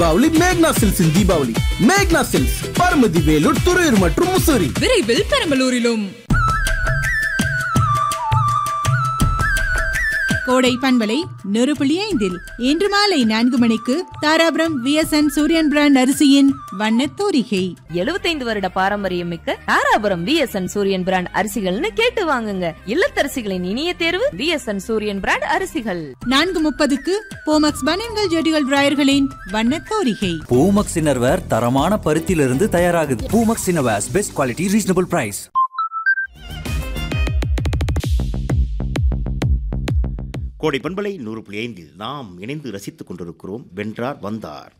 தீபாவளி மேக்னா சில்ஸின் தீபாவளி மேக்னா சில்ஸ் பரமதி வேலூர் துறையூர் மற்றும் முசூரி விரைவில் பெரம்பலூரிலும் கோடை பண்பலை நூறு புள்ளி ஐந்தில் இன்று மாலை நான்கு மணிக்கு தாராபுரம் விஎஸ்என் சூரியன் பிராண்ட் அரிசியின் வண்ணத் தோரிகை எழுபத்தைந்து வருட பாரம்பரியம் மிக்க தாராபுரம் விஎஸ்என் சூரியன் பிராண்ட் அரிசிகள்னு கேட்டு வாங்குங்க இல்லத்தரசிகளின் இனிய தேர்வு விஎஸ்என் சூரியன் பிராண்ட் அரிசிகள் நான்கு முப்பதுக்கு போமக்ஸ் பனியன்கள் ஜெட்டிகள் டிராயர்களின் வண்ணத் தோரிகை பூமக்ஸ் இன்னர்வேர் தரமான பருத்தியிலிருந்து தயாராகுது Poomex innerwears best quality reasonable price Kodai பண்பலை நூறு புள்ளி ஐந்தில் நாம் இணைந்து ரசித்துக் கொண்டிருக்கிறோம் வென்றார் வந்தார்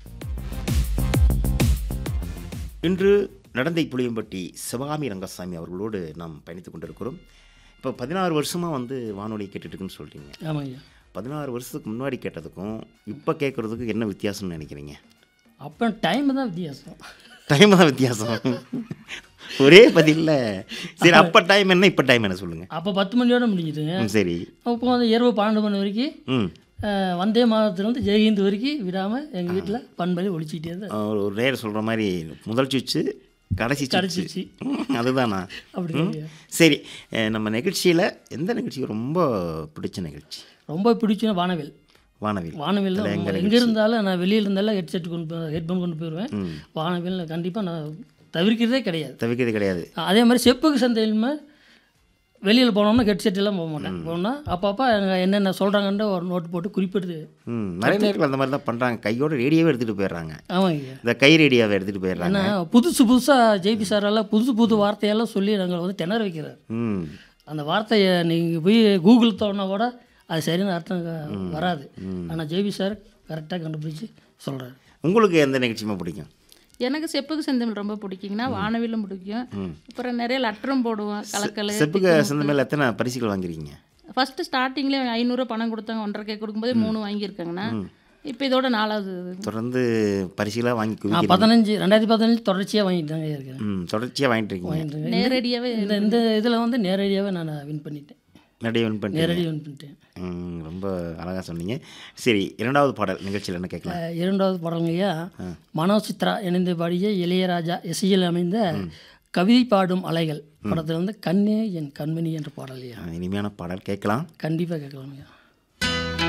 இன்று நடந்தை புளியம்பட்டி சிவகாமி ரங்கசாமி அவர்களோடு நாம் பயணித்துக் கொண்டிருக்கிறோம் இப்போ பதினாறு வருஷமாக வந்து வானொலி கேட்டுட்டு இருக்குன்னு சொல்கிறீங்க ஆமாங்க பதினாறு வருஷத்துக்கு முன்னாடி கேட்டதுக்கும் இப்போ கேட்குறதுக்கு என்ன வித்தியாசம்னு நினைக்கிறீங்க அப்போ டைம் தான் வித்தியாசம் டைம் தான் வித்தியாசம் ஒரே பதில்ல சரி அப்போ டைம் என்ன இப்போ டைம் என்ன சொல்லுங்கள் அப்போ பத்து மணியோட முடிஞ்சுதுங்க ம், சரி அப்போ வந்து இரவு பன்னெண்டு மணி வரைக்கும் ம் அஹ், வந்தே மாதத்துலேருந்து ஜெயஹிந்த் வரைக்கும் விடாமல் எங்கள் வீட்டில் பண்பலி ஒழிச்சிக்கிட்டே தான் ஒரு ஒரு நேர் சொல்கிற மாதிரி முதல் சுவிட்சு கடைசி கடைசி சுவிட்சு சுவிட்சு. அதுதானா அப்படி ம். இல்லையா? சரி அஹ், நம்ம நிகழ்ச்சியில் எந்த நிகழ்ச்சி ரொம்ப பிடிச்ச நிகழ்ச்சி ரொம்ப பிடிச்ச வானவில் வானவில் வானவில் அதுல எங்க எங்கே இருந்தாலும் நான் வெளியில் இருந்தாலும் ஹெட்செட் கொண்டு போய் ஹெட்ஃபோன் கொண்டு போயிடுவேன் வானவில் கண்டிப்பாக நான் தவிர்க்கிறதே கிடையாது தவிர்க்கிறது கிடையாது அதே மாதிரி செப்புக்கு சந்தையிலுமே வெளியில் போனோம்னா ஹெட்செட் எல்லாம் போக மாட்டேன் போனால் அப்பப்போ அவங்க என்னென்ன சொல்கிறாங்கன்ற ஒரு நோட் போட்டு குறிப்பிடுது ம் நிறைய நேரங்கள் அந்த மாதிரி தான் பண்ணுறாங்க கையோட ரேடியோவே எடுத்துகிட்டு போயிடுறாங்க ஆமாங்க இந்த கை ரேடியோவை எடுத்துகிட்டு போயிடுறாங்க ஏன்னா புதுசு புதுசாக ஜேபி சாரெல்லாம் புதுசு புது வார்த்தையெல்லாம் சொல்லி நாங்கள் வந்து திணற வைக்கிறார் ம் அந்த வார்த்தையை நீங்கள் போய் கூகுள் தோணுனா கூட அது சரியான அர்த்தம் க- வராது ஆனால் ஜேபி சார் கரெக்டாக கண்டுபிடிச்சி சொல்கிறாரு உங்களுக்கு எந்த நிகழ்ச்சியுமே பிடிக்கும் எனக்கு செப்புக்கு செந்தமிழ் ரொம்ப பிடிக்குங்கன்னா வானவிலும் பிடிக்கும் அப்புறம் நிறைய லட்டரும் போடுவோம் கலக்கல் செப்புக்கு சிந்த மேலே எத்தனை பரிசுகள் வாங்கிருக்கீங்க ஃபர்ஸ்ட் ஸ்டார்டிங்லேயே ஐநூறுரூவா பணம் கொடுத்தாங்க ஒன்றரை கே கொடுக்கும்போது மூணு வாங்கியிருக்காங்கண்ணா இப்போ இதோட நாலாவது இது. தொடர்ந்து பரிசுகளாக வாங்கி நான் குவிக்கிறீங்க பதினஞ்சு ரெண்டாயிரத்தி பதினஞ்சு தொடர்ச்சியாக வாங்கிட்டு தாங்க இருக்கிறேன் ம் தொடர்ச்சியாக வாங்கிட்டு இருக்கீங்க வாங்கிட்டு இருக்கேன். நேரடியாகவே இந்த இந்த இதில் வந்து நேரடியாகவே நான் வின் பண்ணிட்டேன் நிறைய வின் பண்ணிட்டீங்க நேரடி வின் பண்ணிட்டேன் ம், ரொம்ப அழகாக சொன்னீங்க சரி இரண்டாவது பாடல் நிகழ்ச்சியில் என்ன கேட்கலாம் அஹ் இரண்டாவது பாடல்ங்கய்யா மனோசித்ரா இணைந்து பாடிய இளையராஜா இசையில் அமைந்த கவிதை பாடும் அலைகள் படத்தில் வந்து கண்ணே என் கண்மணி என்ற பாடல் ஐயா இனிமையான பாடல் கேட்கலாம் கண்டிப்பாக கேட்கலாம்யா